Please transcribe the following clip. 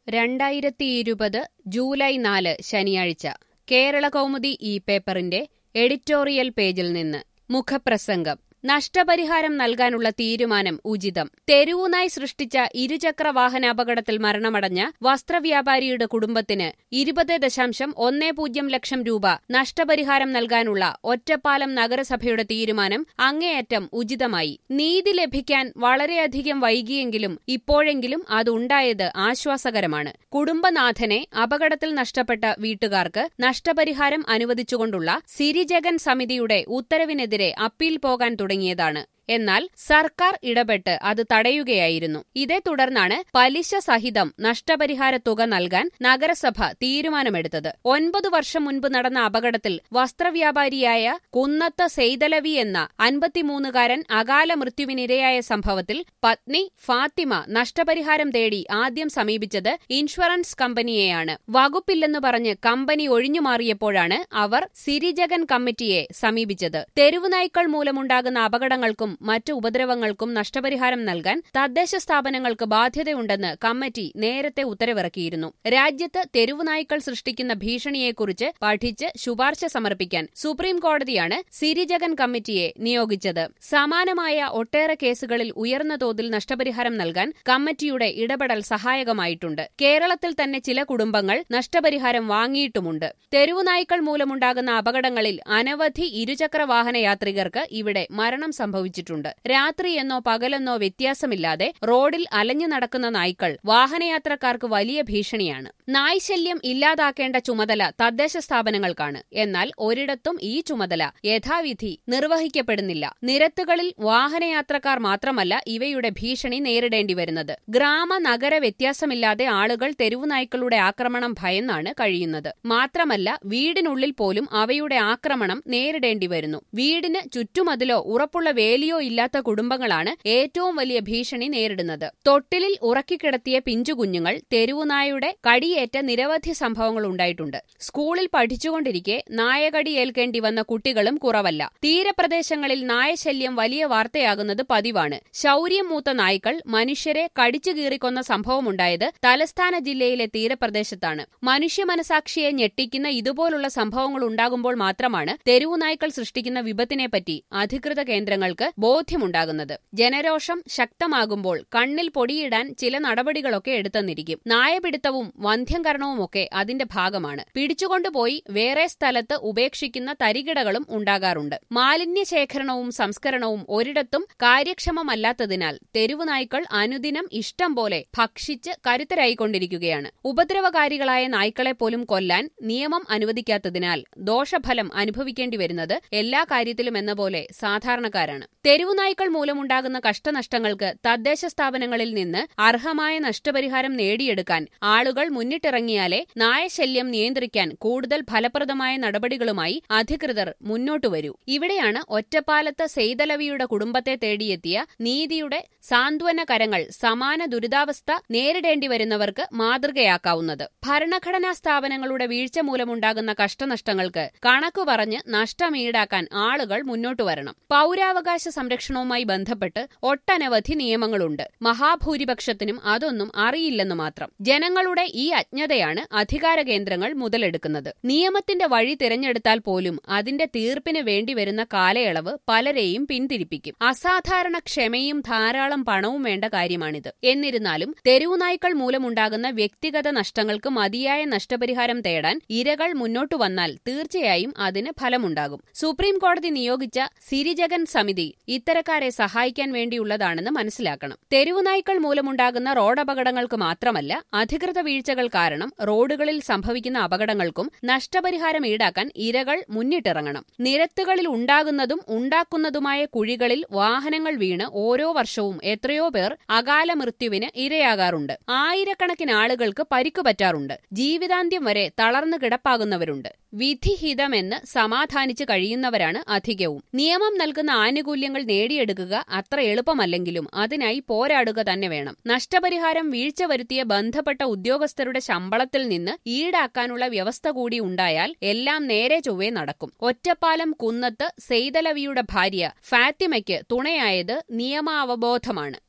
രണ്ടായിരത്തിയിരുപത് ജൂലൈ നാല് ശനിയാഴ്ച കേരള കൗമുദി ഈ പേപ്പറിന്റെ എഡിറ്റോറിയൽ പേജിൽ നിന്ന് മുഖപ്രസംഗം നഷ്ടപരിഹാരം നൽകാനുള്ള തീരുമാനം ഉചിതം തെരുവുനായി സൃഷ്ടിച്ച ഇരുചക്ര വാഹന അപകടത്തിൽ മരണമടഞ്ഞ വസ്ത്രവ്യാപാരിയുടെ കുടുംബത്തിന് ഇരുപത് ദശാംശം ഒന്നേ പൂജ്യം ലക്ഷം രൂപ നഷ്ടപരിഹാരം നൽകാനുള്ള ഒറ്റപ്പാലം നഗരസഭയുടെ തീരുമാനം അങ്ങേയറ്റം ഉചിതമായി നീതി ലഭിക്കാൻ വളരെയധികം വൈകിയെങ്കിലും ഇപ്പോഴെങ്കിലും അതുണ്ടായത് ആശ്വാസകരമാണ് കുടുംബനാഥനെ അപകടത്തിൽ നഷ്ടപ്പെട്ട വീട്ടുകാർക്ക് നഷ്ടപരിഹാരം അനുവദിച്ചുകൊണ്ടുള്ള സിരിജഗൻ സമിതിയുടെ ഉത്തരവിനെതിരെ അപ്പീൽ പോകാൻ തുടങ്ങിയതാണ് എന്നാൽ സർക്കാർ ഇടപെട്ട് അത് തടയുകയായിരുന്നു ഇതേ തുടർന്നാണ് പലിശ സഹിതം നഷ്ടപരിഹാര തുക നൽകാൻ നഗരസഭ തീരുമാനമെടുത്തത് ഒൻപത് വർഷം മുൻപ് നടന്ന അപകടത്തിൽ വസ്ത്രവ്യാപാരിയായ കുന്നത്ത് സെയ്തലവി എന്ന അൻപത്തിമൂന്നുകാരൻ അകാല മൃത്യുവിനിരയായ സംഭവത്തിൽ പത്നി ഫാത്തിമ നഷ്ടപരിഹാരം തേടി ആദ്യം സമീപിച്ചത് ഇൻഷുറൻസ് കമ്പനിയെയാണ് വകുപ്പില്ലെന്ന് പറഞ്ഞ് കമ്പനി ഒഴിഞ്ഞുമാറിയപ്പോഴാണ് അവർ സിരിജഗൻ കമ്മിറ്റിയെ സമീപിച്ചത് തെരുവുനായ്ക്കൾ മൂലമുണ്ടാകുന്ന അപകടങ്ങൾക്കും മറ്റു ഉപദ്രവങ്ങൾക്കും നഷ്ടപരിഹാരം നൽകാൻ തദ്ദേശ സ്ഥാപനങ്ങൾക്ക് ബാധ്യതയുണ്ടെന്ന് കമ്മിറ്റി നേരത്തെ ഉത്തരവിറക്കിയിരുന്നു രാജ്യത്ത് തെരുവുനായ്ക്കൾ സൃഷ്ടിക്കുന്ന ഭീഷണിയെക്കുറിച്ച് പഠിച്ച് ശുപാർശ സമർപ്പിക്കാൻ സുപ്രീം കോടതിയാണ് സിരിജഗൻ കമ്മിറ്റിയെ നിയോഗിച്ചത് സമാനമായ ഒട്ടേറെ കേസുകളിൽ ഉയർന്ന തോതിൽ നഷ്ടപരിഹാരം നൽകാൻ കമ്മിറ്റിയുടെ ഇടപെടൽ സഹായകമായിട്ടുണ്ട് കേരളത്തിൽ തന്നെ ചില കുടുംബങ്ങൾ നഷ്ടപരിഹാരം വാങ്ങിയിട്ടുമുണ്ട് തെരുവുനായ്ക്കൾ മൂലമുണ്ടാകുന്ന അപകടങ്ങളിൽ അനവധി ഇരുചക്ര വാഹന യാത്രികർക്ക് ഇവിടെ മരണം സംഭവിച്ചിട്ടുണ്ട് രാത്രിയെന്നോ പകലെന്നോ വ്യത്യാസമില്ലാതെ റോഡിൽ അലഞ്ഞു നടക്കുന്ന നായ്ക്കൾ വാഹനയാത്രക്കാർക്ക് വലിയ ഭീഷണിയാണ് നായ് ശല്യം ഇല്ലാതാക്കേണ്ട ചുമതല തദ്ദേശ സ്ഥാപനങ്ങൾക്കാണ് എന്നാൽ ഒരിടത്തും ഈ ചുമതല യഥാവിധി നിർവഹിക്കപ്പെടുന്നില്ല നിരത്തുകളിൽ വാഹനയാത്രക്കാർ മാത്രമല്ല ഇവയുടെ ഭീഷണി നേരിടേണ്ടി വരുന്നത് ഗ്രാമ നഗര വ്യത്യാസമില്ലാതെ ആളുകൾ തെരുവുനായ്ക്കളുടെ ആക്രമണം ഭയന്നാണ് കഴിയുന്നത് മാത്രമല്ല വീടിനുള്ളിൽ പോലും അവയുടെ ആക്രമണം നേരിടേണ്ടി വരുന്നു വീടിന് ചുറ്റുമതിലോ ഉറപ്പുള്ള വേലിയോ ഇല്ലാത്ത കുടുംബങ്ങളാണ് ഏറ്റവും വലിയ ഭീഷണി നേരിടുന്നത് തൊട്ടിലിൽ ഉറക്കിക്കിടത്തിയ പിഞ്ചുകുഞ്ഞുങ്ങൾ തെരുവുനായുടെ കടിയേറ്റ നിരവധി സംഭവങ്ങൾ ഉണ്ടായിട്ടുണ്ട് സ്കൂളിൽ പഠിച്ചുകൊണ്ടിരിക്കെ നായകടി ഏൽക്കേണ്ടി വന്ന കുട്ടികളും കുറവല്ല തീരപ്രദേശങ്ങളിൽ നായശല്യം വലിയ വാർത്തയാകുന്നത് പതിവാണ് ശൌര്യം മൂത്ത നായ്ക്കൾ മനുഷ്യരെ കടിച്ചു കീറിക്കൊന്ന സംഭവമുണ്ടായത് തലസ്ഥാന ജില്ലയിലെ തീരപ്രദേശത്താണ് മനുഷ്യ മനസാക്ഷിയെ ഞെട്ടിക്കുന്ന ഇതുപോലുള്ള സംഭവങ്ങൾ ഉണ്ടാകുമ്പോൾ മാത്രമാണ് തെരുവുനായ്ക്കൾ സൃഷ്ടിക്കുന്ന വിപത്തിനെപ്പറ്റി അധികൃത കേന്ദ്രങ്ങൾക്ക് ബോധ്യമുണ്ടാകുന്നത് ജനരോഷം ശക്തമാകുമ്പോൾ കണ്ണിൽ പൊടിയിടാൻ ചില നടപടികളൊക്കെ എടുത്തെന്നിരിക്കും നായപിടുത്തവും വന്ധ്യംകരണവുമൊക്കെ അതിന്റെ ഭാഗമാണ് പിടിച്ചുകൊണ്ടുപോയി വേറെ സ്ഥലത്ത് ഉപേക്ഷിക്കുന്ന തരികിടകളും ഉണ്ടാകാറുണ്ട് മാലിന്യ ശേഖരണവും സംസ്കരണവും ഒരിടത്തും കാര്യക്ഷമമല്ലാത്തതിനാൽ തെരുവുനായ്ക്കൾ അനുദിനം ഇഷ്ടം പോലെ ഭക്ഷിച്ച് കരുത്തരായിക്കൊണ്ടിരിക്കുകയാണ് ഉപദ്രവകാരികളായ നായ്ക്കളെ പോലും കൊല്ലാൻ നിയമം അനുവദിക്കാത്തതിനാൽ ദോഷഫലം അനുഭവിക്കേണ്ടി വരുന്നത് എല്ലാ കാര്യത്തിലും എന്ന പോലെ സാധാരണക്കാരാണ് തെരുവുനായ്ക്കൾ മൂലമുണ്ടാകുന്ന കഷ്ടനഷ്ടങ്ങൾക്ക് തദ്ദേശ സ്ഥാപനങ്ങളിൽ നിന്ന് അർഹമായ നഷ്ടപരിഹാരം നേടിയെടുക്കാൻ ആളുകൾ മുന്നിട്ടിറങ്ങിയാലേ നായശല്യം നിയന്ത്രിക്കാൻ കൂടുതൽ ഫലപ്രദമായ നടപടികളുമായി അധികൃതർ മുന്നോട്ടുവരൂ ഇവിടെയാണ് ഒറ്റപ്പാലത്ത് സെയ്തലവിയുടെ കുടുംബത്തെ തേടിയെത്തിയ നീതിയുടെ സാന്ത്വന കരങ്ങൾ സമാന ദുരിതാവസ്ഥ നേരിടേണ്ടി വരുന്നവർക്ക് മാതൃകയാക്കാവുന്നത് ഭരണഘടനാ സ്ഥാപനങ്ങളുടെ വീഴ്ച മൂലമുണ്ടാകുന്ന കഷ്ടനഷ്ടങ്ങൾക്ക് കണക്കു പറഞ്ഞ് നഷ്ടം ഈടാക്കാൻ ആളുകൾ മുന്നോട്ടു വരണം പൗരാവകാശ സംരക്ഷണവുമായി ബന്ധപ്പെട്ട് ഒട്ടനവധി നിയമങ്ങളുണ്ട് മഹാഭൂരിപക്ഷത്തിനും അതൊന്നും അറിയില്ലെന്ന് മാത്രം ജനങ്ങളുടെ ഈ അജ്ഞതയാണ് അധികാര കേന്ദ്രങ്ങൾ മുതലെടുക്കുന്നത് നിയമത്തിന്റെ വഴി തിരഞ്ഞെടുത്താൽ പോലും അതിന്റെ തീർപ്പിന് വേണ്ടി വരുന്ന കാലയളവ് പലരെയും പിന്തിരിപ്പിക്കും അസാധാരണ ക്ഷമയും ധാരാളം പണവും വേണ്ട കാര്യമാണിത് എന്നിരുന്നാലും തെരുവുനായ്ക്കൾ മൂലമുണ്ടാകുന്ന വ്യക്തിഗത നഷ്ടങ്ങൾക്ക് മതിയായ നഷ്ടപരിഹാരം തേടാൻ ഇരകൾ മുന്നോട്ടു വന്നാൽ തീർച്ചയായും അതിന് ഫലമുണ്ടാകും സുപ്രീം കോടതി നിയോഗിച്ച സിരിജഗൻ സമിതി ഇത്തരക്കാരെ സഹായിക്കാൻ വേണ്ടിയുള്ളതാണെന്ന് മനസ്സിലാക്കണം തെരുവുനായ്ക്കൾ മൂലമുണ്ടാകുന്ന റോഡപകടങ്ങൾക്ക് മാത്രമല്ല അധികൃത വീഴ്ചകൾ കാരണം റോഡുകളിൽ സംഭവിക്കുന്ന അപകടങ്ങൾക്കും നഷ്ടപരിഹാരം ഈടാക്കാൻ ഇരകൾ മുന്നിട്ടിറങ്ങണം നിരത്തുകളിൽ ഉണ്ടാകുന്നതും ഉണ്ടാക്കുന്നതുമായ കുഴികളിൽ വാഹനങ്ങൾ വീണ് ഓരോ വർഷവും എത്രയോ പേർ അകാല മൃത്യുവിന് ഇരയാകാറുണ്ട് ആയിരക്കണക്കിന് ആളുകൾക്ക് പരിക്കു പറ്റാറുണ്ട് ജീവിതാന്ത്യം വരെ തളർന്നു കിടപ്പാകുന്നവരുണ്ട് വിധിഹിതമെന്ന് സമാധാനിച്ച് കഴിയുന്നവരാണ് അധികവും നിയമം നൽകുന്ന ആനുകൂല്യങ്ങൾ നേടിയെടുക്കുക അത്ര എളുപ്പമല്ലെങ്കിലും അതിനായി പോരാടുക തന്നെ വേണം നഷ്ടപരിഹാരം വീഴ്ച വരുത്തിയ ബന്ധപ്പെട്ട ഉദ്യോഗസ്ഥരുടെ ശമ്പളത്തിൽ നിന്ന് ഈടാക്കാനുള്ള വ്യവസ്ഥ കൂടി ഉണ്ടായാൽ എല്ലാം നേരെ ചൊവ്വേ നടക്കും ഒറ്റപ്പാലം കുന്നത്ത് സെയ്തലവിയുടെ ഭാര്യ ഫാത്തിമയ്ക്ക് തുണയായത് നിയമാവബോധമാണ്